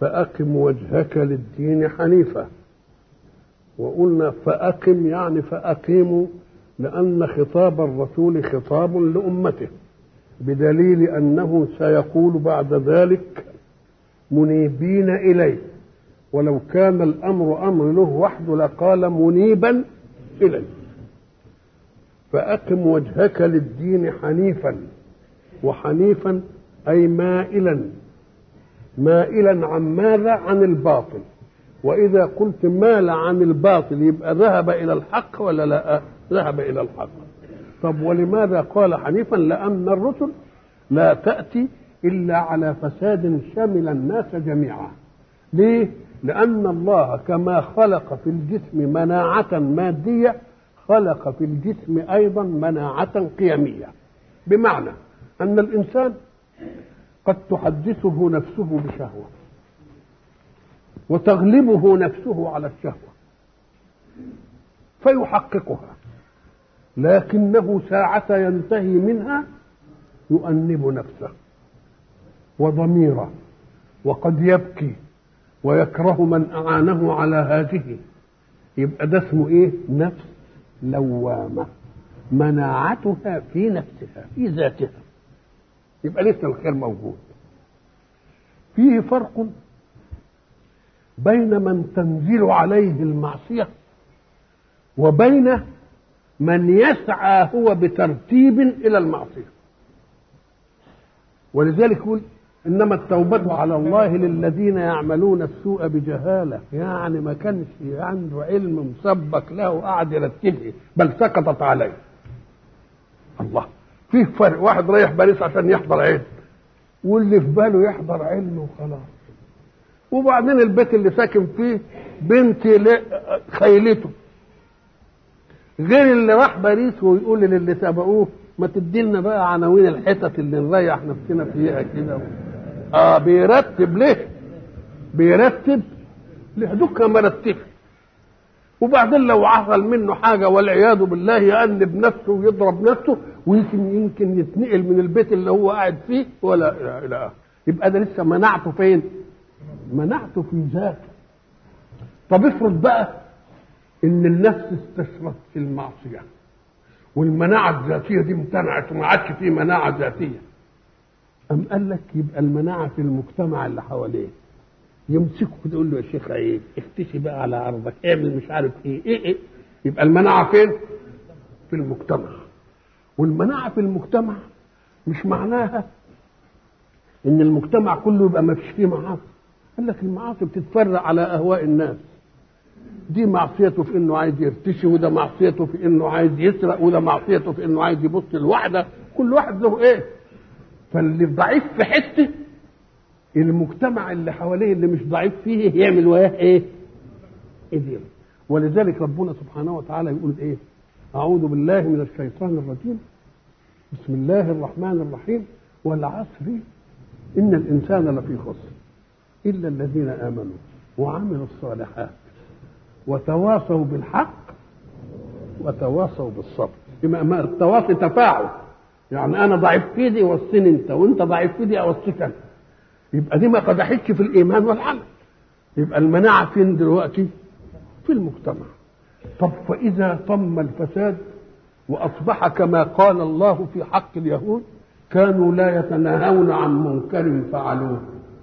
فأقم وجهك للدين حنيفا وقلنا فأقم يعني فأقيموا لأن خطاب الرسول خطاب لأمته بدليل أنه سيقول بعد ذلك منيبين إليه ولو كان الأمر أمر له وحده لقال منيبا إليه فأقم وجهك للدين حنيفا وحنيفا أي مائلا مائلا عن ماذا عن الباطل وإذا قلت مال عن الباطل يبقى ذهب إلى الحق ولا لا ذهب إلى الحق طب ولماذا قال حنيفا لأن الرسل لا تأتي إلا على فساد شمل الناس جميعا ليه لأن الله كما خلق في الجسم مناعة مادية خلق في الجسم أيضا مناعة قيمية بمعنى أن الإنسان قد تحدثه نفسه بشهوة وتغلبه نفسه على الشهوة فيحققها لكنه ساعة ينتهي منها يؤنب نفسه وضميره وقد يبكي ويكره من أعانه على هذه يبقى ده اسمه ايه نفس لوامة مناعتها في نفسها في ذاتها يبقى لسه الخير موجود فيه فرق بين من تنزل عليه المعصية وبين من يسعى هو بترتيب إلى المعصية ولذلك يقول إنما التوبة على الله للذين يعملون السوء بجهالة يعني ما كانش عنده علم مسبق له قعد يرتبه بل سقطت عليه الله فيه فرق واحد رايح باريس عشان يحضر علم واللي في باله يحضر علم وخلاص وبعدين البيت اللي ساكن فيه بنت خيلته غير اللي راح باريس ويقول للي سبقوه ما تدينا بقى عناوين الحتت اللي نريح نفسنا فيها كده اه بيرتب ليه بيرتب لهدوك مرتب وبعدين لو حصل منه حاجه والعياذ بالله يأنب نفسه ويضرب نفسه ويمكن يمكن يتنقل من البيت اللي هو قاعد فيه ولا الى اخره يبقى ده لسه مناعته فين؟ مناعته في ذاته طب افرض بقى ان النفس استشرت في المعصيه والمناعه الذاتيه دي امتنعت وما عادش فيه مناعه ذاتيه أم قال لك يبقى المناعة في المجتمع اللي حواليه يمسكه كده يقول له يا شيخ عيب اختشي بقى على عرضك اعمل مش عارف ايه ايه ايه يبقى المناعة فين؟ في المجتمع والمناعة في المجتمع مش معناها ان المجتمع كله يبقى ما فيش فيه معاصي قال لك المعاصي بتتفرع على اهواء الناس دي معصيته في انه عايز يرتشي وده معصيته في انه عايز يسرق وده معصيته في انه عايز يبص لوحده كل واحد له ايه فاللي ضعيف في حته المجتمع اللي حواليه اللي مش ضعيف فيه يعمل وياه ايه؟ ايديه ولذلك ربنا سبحانه وتعالى يقول ايه؟ اعوذ بالله من الشيطان الرجيم بسم الله الرحمن الرحيم والعصر ان الانسان لفي خسر الا الذين امنوا وعملوا الصالحات وتواصوا بالحق وتواصوا بالصبر يبقى التواصي تفاعل يعني انا ضعيف في دي وصيني انت وانت ضعيف في دي اوصيك انا يبقى دي ما قدحتش في الايمان والعمل يبقى المناعه فين دلوقتي في المجتمع طب فاذا طم الفساد واصبح كما قال الله في حق اليهود كانوا لا يتناهون عن منكر فعلوه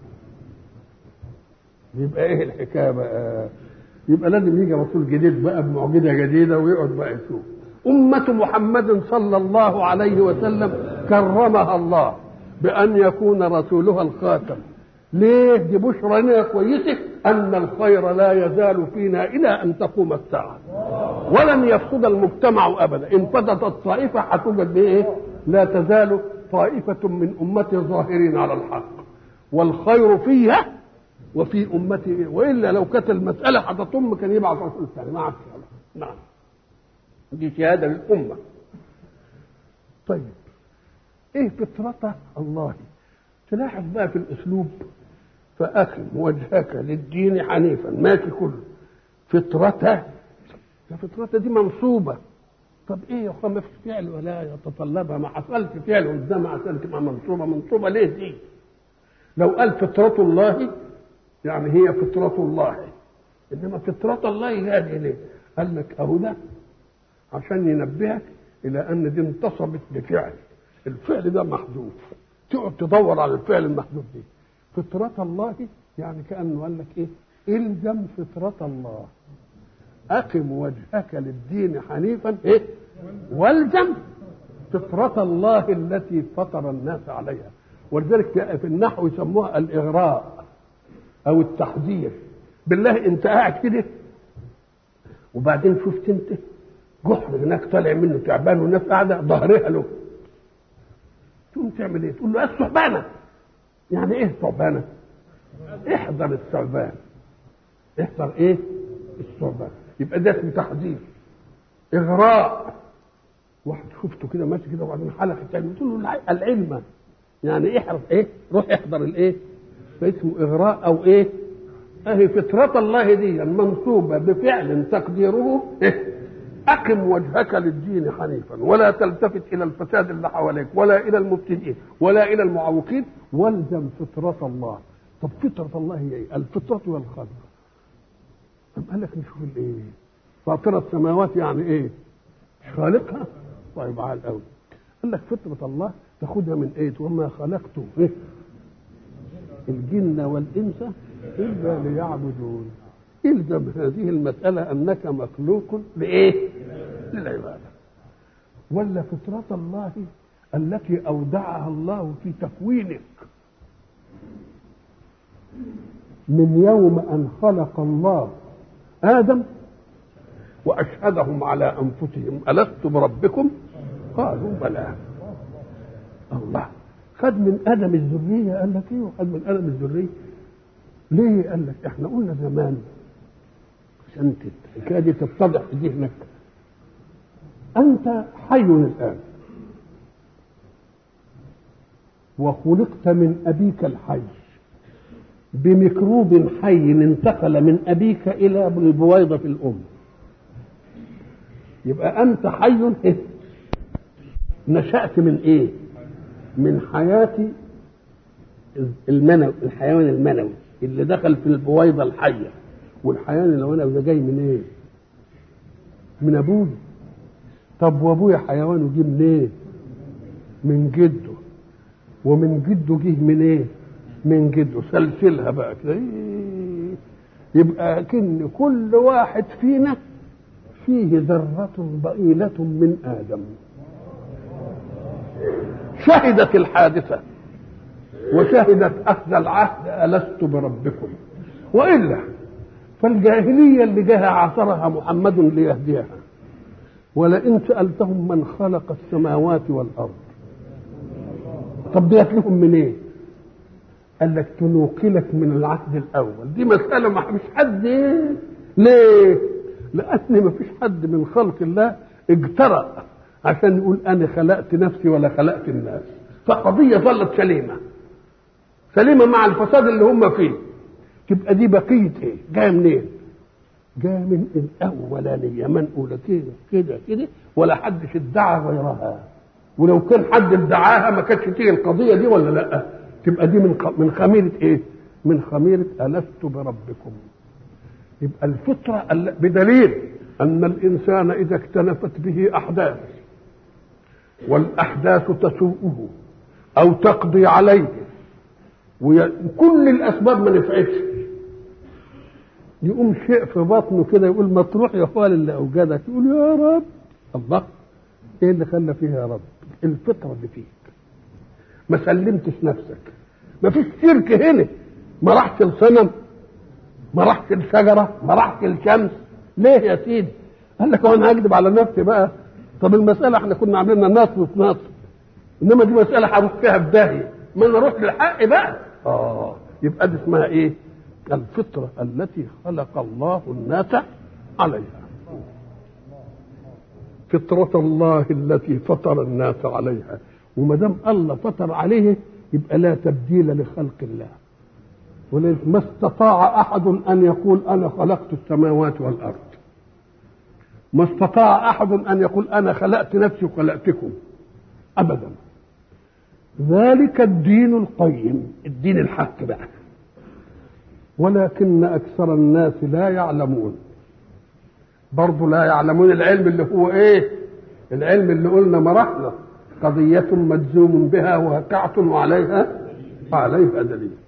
يبقى ايه الحكايه بقى يبقى لازم يجي رسول جديد بقى بمعجزه جديده ويقعد بقى يشوف أمة محمد صلى الله عليه وسلم كرمها الله بأن يكون رسولها الخاتم ليه دي بشرى لنا كويسة أن الخير لا يزال فينا إلى أن تقوم الساعة ولن يفسد المجتمع أبدا إن فسدت الطائفة هتوجد بإيه لا تزال طائفة من أمتي ظاهرين على الحق والخير فيها وفي أمتي وإلا لو كانت المسألة هتطم كان يبعث رسول ثاني ما عادش نعم دي شهادة للأمة طيب ايه فطرة الله تلاحظ بقى في الأسلوب فأخم وجهك للدين حنيفا ماشي كله فطرته فطرته دي منصوبة طب ايه يا اخوان ما فيش فعل ولا يتطلبها ما حصلش فعل قدام عشان تبقى منصوبة منصوبة ليه دي لو قال فطرة الله يعني هي فطرة الله انما فطرة الله يعني ليه؟ قال لك اهو ده عشان ينبهك الى ان دي انتصبت بفعل الفعل ده محذوف تقعد تدور على الفعل المحذوف دي فطرة الله يعني كأنه قال لك ايه الزم فطرة الله أقم وجهك للدين حنيفا إيه؟ والزم فطرة الله التي فطر الناس عليها ولذلك في النحو يسموها الإغراء أو التحذير بالله أنت قاعد كده وبعدين شفت أنت جحر هناك طالع منه تعبان والناس قاعدة ظهرها له تقوم تعمل إيه؟ تقول له الثعبانة يعني إيه ثعبانة؟ احذر الثعبان احذر إيه؟ الثعبان يبقى ده اسمه تحذير اغراء واحد شفته كده ماشي كده وبعدين حلقه تاني قلت له العلم يعني احرص ايه روح احضر الايه فاسمه اغراء او ايه اهي فطرة الله دي منصوبة بفعل تقديره إيه؟ أقم وجهك للدين حنيفا ولا تلتفت إلى الفساد اللي حواليك ولا إلى المبتدئين ولا إلى المعوقين والزم فطرة الله طب فطرة الله هي إيه؟ الفطرة والخلق طب قال لك نشوف الايه فاطرة السماوات يعني ايه مش خالقها طيب عال قوي قال لك فطرة الله تاخدها من ايه وما خلقت إيه؟ الجن والانس الا ليعبدون الزم هذه المسألة انك مخلوق لايه للعبادة ولا فطرة الله التي اودعها الله في تكوينك من يوم ان خلق الله آدم وأشهدهم على أنفسهم ألست بربكم قالوا بلى الله خد من آدم الذرية قال لك إيه وخد من آدم الذرية ليه قال لك إحنا قلنا زمان عشان الحكاية دي تتضح في ذهنك أنت حي الآن وخلقت من أبيك الحي بميكروب حي انتقل من أبيك إلى البويضة في الأم يبقى أنت حي إيه؟ نشأت من إيه؟ من حياة المنوي الحيوان المنوي اللي دخل في البويضة الحية والحيوان المنوي ده جاي من إيه؟ من أبوه طب وأبويا حيوان وجه من إيه؟ من جده ومن جده جه من إيه؟ من جده سلسلها بقى كده يبقى كن كل واحد فينا فيه ذرة ضئيلة من آدم شهدت الحادثة وشهدت أخذ العهد ألست بربكم وإلا فالجاهلية اللي جاها عصرها محمد ليهديها ولئن سألتهم من خلق السماوات والأرض طب ديت لهم منين؟ إيه؟ قال لك تنوقلك من العهد الاول دي مساله ما مش حد ايه ليه لان ما فيش حد من خلق الله اجترأ عشان يقول انا خلقت نفسي ولا خلقت الناس فقضيه ظلت سليمه سليمه مع الفساد اللي هم فيه تبقى دي بقيه ايه جايه منين جايه من الاولانيه منقوله كده كده كده ولا حدش ادعى غيرها ولو كان حد ادعاها ما كانتش تيجي القضيه دي ولا لا تبقى دي من من خميرة ايه؟ من خميرة ألست بربكم. يبقى الفطرة بدليل أن الإنسان إذا اكتنفت به أحداث والأحداث تسوءه أو تقضي عليه وكل الأسباب ما نفعتش يقوم شيء في بطنه كده يقول ما تروح يا اخوان اللي أوجدك يقول يا رب الله إيه اللي خلى فيها يا رب؟ الفطرة اللي فيك ما سلمتش نفسك ما فيش شرك هنا ما رحت الصنم ما رحت الشجره ما رحت الشمس ليه يا سيدي قال لك انا هكذب على نفسي بقى طب المساله احنا كنا عاملينها نصب في نصب انما دي مساله هروح فيها في داهيه ما انا اروح للحق بقى اه يبقى دي اسمها ايه الفطره التي خلق الله الناس عليها فطرة الله التي فطر الناس عليها وما دام الله فطر عليه يبقى لا تبديل لخلق الله ولذلك ما استطاع احد ان يقول انا خلقت السماوات والارض ما استطاع احد ان يقول انا خلقت نفسي وخلقتكم ابدا ذلك الدين القيم الدين الحق بقى ولكن أكثر الناس لا يعلمون برضه لا يعلمون العلم اللي هو إيه العلم اللي قلنا مراحله قضية مجزوم بها واقعة وعليها وعليها دليل